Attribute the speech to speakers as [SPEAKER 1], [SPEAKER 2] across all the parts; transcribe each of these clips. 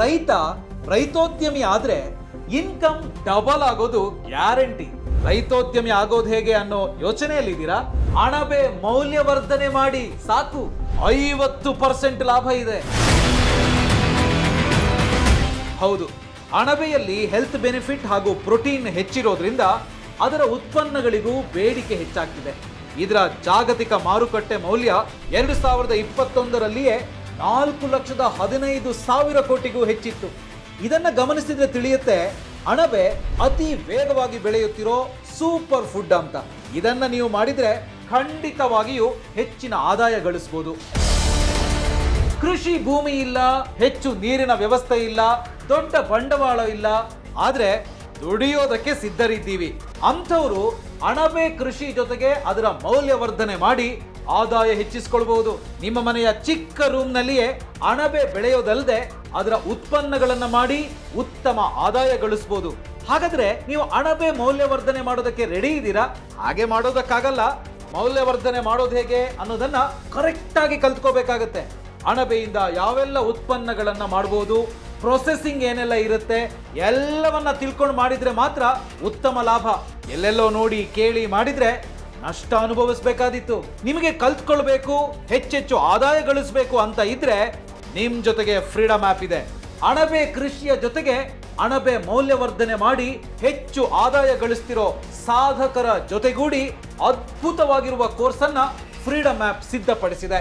[SPEAKER 1] ರೈತ ರೈತೋದ್ಯಮಿ ಆದ್ರೆ ಇನ್ಕಮ್ ಡಬಲ್ ಆಗೋದು ಗ್ಯಾರಂಟಿ ರೈತೋದ್ಯಮಿ ಆಗೋದು ಹೇಗೆ ಅನ್ನೋ ಯೋಚನೆಯಲ್ಲಿದ್ದೀರಾ ಅಣಬೆ ಮೌಲ್ಯವರ್ಧನೆ ಮಾಡಿ ಸಾಕು ಐವತ್ತು ಪರ್ಸೆಂಟ್ ಲಾಭ ಇದೆ ಹೌದು ಅಣಬೆಯಲ್ಲಿ ಹೆಲ್ತ್ ಬೆನಿಫಿಟ್ ಹಾಗೂ ಪ್ರೋಟೀನ್ ಹೆಚ್ಚಿರೋದ್ರಿಂದ ಅದರ ಉತ್ಪನ್ನಗಳಿಗೂ ಬೇಡಿಕೆ ಹೆಚ್ಚಾಗ್ತಿದೆ ಇದರ ಜಾಗತಿಕ ಮಾರುಕಟ್ಟೆ ಮೌಲ್ಯ ಎರಡು ಸಾವಿರದ ಇಪ್ಪತ್ತೊಂದರಲ್ಲಿಯೇ ನಾಲ್ಕು ಲಕ್ಷದ ಹದಿನೈದು ಸಾವಿರ ಕೋಟಿಗೂ ಹೆಚ್ಚಿತ್ತು ಇದನ್ನ ಗಮನಿಸಿದ್ರೆ ತಿಳಿಯುತ್ತೆ ಅಣಬೆ ಅತಿ ವೇಗವಾಗಿ ಬೆಳೆಯುತ್ತಿರೋ ಸೂಪರ್ ಫುಡ್ ಅಂತ ಇದನ್ನ ನೀವು ಮಾಡಿದ್ರೆ ಖಂಡಿತವಾಗಿಯೂ ಹೆಚ್ಚಿನ ಆದಾಯ ಗಳಿಸ್ಬೋದು ಕೃಷಿ ಭೂಮಿ ಇಲ್ಲ ಹೆಚ್ಚು ನೀರಿನ ವ್ಯವಸ್ಥೆ ಇಲ್ಲ ದೊಡ್ಡ ಬಂಡವಾಳ ಇಲ್ಲ ಆದ್ರೆ ದುಡಿಯೋದಕ್ಕೆ ಸಿದ್ಧರಿದ್ದೀವಿ ಅಂಥವ್ರು ಅಣಬೆ ಕೃಷಿ ಜೊತೆಗೆ ಅದರ ಮೌಲ್ಯವರ್ಧನೆ ಮಾಡಿ ಆದಾಯ ಹೆಚ್ಚಿಸ್ಕೊಳ್ಬಹುದು ನಿಮ್ಮ ಮನೆಯ ಚಿಕ್ಕ ರೂಮ್ನಲ್ಲಿಯೇ ಅಣಬೆ ಬೆಳೆಯೋದಲ್ಲದೆ ಅದರ ಉತ್ಪನ್ನಗಳನ್ನ ಮಾಡಿ ಉತ್ತಮ ಆದಾಯ ಗಳಿಸ್ಬೋದು ಹಾಗಾದ್ರೆ ನೀವು ಅಣಬೆ ಮೌಲ್ಯವರ್ಧನೆ ಮಾಡೋದಕ್ಕೆ ರೆಡಿ ಇದ್ದೀರಾ ಹಾಗೆ ಮಾಡೋದಕ್ಕಾಗಲ್ಲ ಮೌಲ್ಯವರ್ಧನೆ ಮಾಡೋದು ಹೇಗೆ ಅನ್ನೋದನ್ನ ಕರೆಕ್ಟ್ ಆಗಿ ಕಲ್ತ್ಕೋಬೇಕಾಗತ್ತೆ ಅಣಬೆಯಿಂದ ಯಾವೆಲ್ಲ ಉತ್ಪನ್ನಗಳನ್ನ ಮಾಡಬಹುದು ಪ್ರೊಸೆಸಿಂಗ್ ಏನೆಲ್ಲ ಇರುತ್ತೆ ಎಲ್ಲವನ್ನ ತಿಳ್ಕೊಂಡು ಮಾಡಿದ್ರೆ ಮಾತ್ರ ಉತ್ತಮ ಲಾಭ ಎಲ್ಲೆಲ್ಲೋ ನೋಡಿ ಕೇಳಿ ಮಾಡಿದ್ರೆ ನಷ್ಟ ಅನುಭವಿಸ್ಬೇಕಾದಿತ್ತು ನಿಮಗೆ ಕಲ್ತ್ಕೊಳ್ಬೇಕು ಹೆಚ್ಚೆಚ್ಚು ಆದಾಯ ಗಳಿಸ್ಬೇಕು ಅಂತ ಇದ್ರೆ ನಿಮ್ ಜೊತೆಗೆ ಫ್ರೀಡಮ್ ಆ್ಯಪ್ ಇದೆ ಅಣಬೆ ಕೃಷಿಯ ಜೊತೆಗೆ ಅಣಬೆ ಮೌಲ್ಯವರ್ಧನೆ ಮಾಡಿ ಹೆಚ್ಚು ಆದಾಯ ಗಳಿಸ್ತಿರೋ ಸಾಧಕರ ಜೊತೆಗೂಡಿ ಅದ್ಭುತವಾಗಿರುವ ಕೋರ್ಸನ್ನ ಫ್ರೀಡಮ್ ಆ್ಯಪ್ ಸಿದ್ಧಪಡಿಸಿದೆ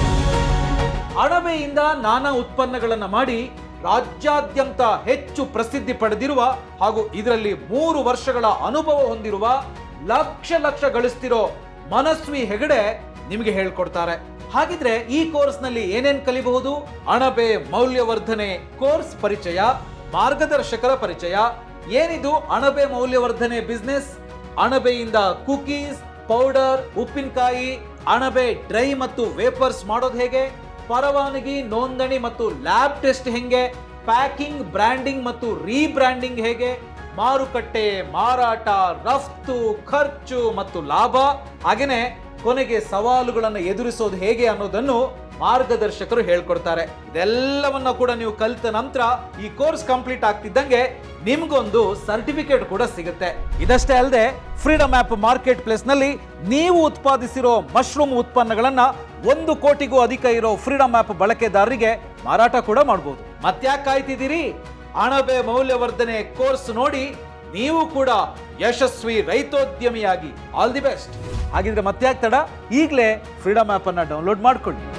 [SPEAKER 1] ಅಣಬೆಯಿಂದ ನಾನಾ ಉತ್ಪನ್ನಗಳನ್ನು ಮಾಡಿ ರಾಜ್ಯಾದ್ಯಂತ ಹೆಚ್ಚು ಪ್ರಸಿದ್ಧಿ ಪಡೆದಿರುವ ಹಾಗೂ ಇದರಲ್ಲಿ ಮೂರು ವರ್ಷಗಳ ಅನುಭವ ಹೊಂದಿರುವ ಲಕ್ಷ ಲಕ್ಷ ಗಳಿಸ್ತಿರೋ ಮನಸ್ವಿ ಹೆಗಡೆ ನಿಮಗೆ ಹೇಳ್ಕೊಡ್ತಾರೆ ಹಾಗಿದ್ರೆ ಈ ಕೋರ್ಸ್ನಲ್ಲಿ ಏನೇನ್ ಕಲಿಬಹುದು ಅಣಬೆ ಮೌಲ್ಯವರ್ಧನೆ ಕೋರ್ಸ್ ಪರಿಚಯ ಮಾರ್ಗದರ್ಶಕರ ಪರಿಚಯ ಏನಿದು ಅಣಬೆ ಮೌಲ್ಯವರ್ಧನೆ ಬಿಸ್ನೆಸ್ ಅಣಬೆಯಿಂದ ಕುಕೀಸ್ ಪೌಡರ್ ಉಪ್ಪಿನಕಾಯಿ ಅಣಬೆ ಡ್ರೈ ಮತ್ತು ವೇಪರ್ಸ್ ಮಾಡೋದು ಹೇಗೆ ಪರವಾನಗಿ ನೋಂದಣಿ ಮತ್ತು ಲ್ಯಾಬ್ ಟೆಸ್ಟ್ ಹೆಂಗೆ ಪ್ಯಾಕಿಂಗ್ ಬ್ರ್ಯಾಂಡಿಂಗ್ ಮತ್ತು ರೀಬ್ರ್ಯಾಂಡಿಂಗ್ ಹೇಗೆ ಮಾರುಕಟ್ಟೆ ಮಾರಾಟ ರಫ್ತು ಖರ್ಚು ಮತ್ತು ಲಾಭ ಹಾಗೇನೆ ಕೊನೆಗೆ ಸವಾಲುಗಳನ್ನು ಎದುರಿಸೋದು ಹೇಗೆ ಅನ್ನೋದನ್ನು ಮಾರ್ಗದರ್ಶಕರು ಹೇಳ್ಕೊಡ್ತಾರೆ ಇದೆಲ್ಲವನ್ನ ಕೂಡ ನೀವು ಕಲಿತ ನಂತರ ಈ ಕೋರ್ಸ್ ಕಂಪ್ಲೀಟ್ ಆಗ್ತಿದ್ದಂಗೆ ನಿಮ್ಗೊಂದು ಸರ್ಟಿಫಿಕೇಟ್ ಕೂಡ ಸಿಗುತ್ತೆ ಇದಷ್ಟೇ ಅಲ್ಲದೆ ಫ್ರೀಡಮ್ ಆ್ಯಪ್ ಮಾರ್ಕೆಟ್ ಪ್ಲೇಸ್ ನಲ್ಲಿ ನೀವು ಉತ್ಪಾದಿಸಿರೋ ಮಶ್ರೂಮ್ ಉತ್ಪನ್ನಗಳನ್ನ ಒಂದು ಕೋಟಿಗೂ ಅಧಿಕ ಇರೋ ಫ್ರೀಡಮ್ ಆ್ಯಪ್ ಬಳಕೆದಾರರಿಗೆ ಮಾರಾಟ ಕೂಡ ಮಾಡಬಹುದು ಮತ್ತ್ಯಾಕೆ ಕಾಯ್ತಿದ್ದೀರಿ ಅಣಬೆ ಮೌಲ್ಯವರ್ಧನೆ ಕೋರ್ಸ್ ನೋಡಿ ನೀವು ಕೂಡ ಯಶಸ್ವಿ ರೈತೋದ್ಯಮಿಯಾಗಿ ಆಲ್ ದಿ ಬೆಸ್ಟ್ ಹಾಗಿದ್ರೆ ಮತ್ತ್ಯಾಕೆ ತಡ ಈಗಲೇ ಫ್ರೀಡಮ್ ಆ್ಯಪ್ ಅನ್ನ ಡೌನ್ಲೋಡ್ ಮಾಡ್ಕೊಳ್ಳಿ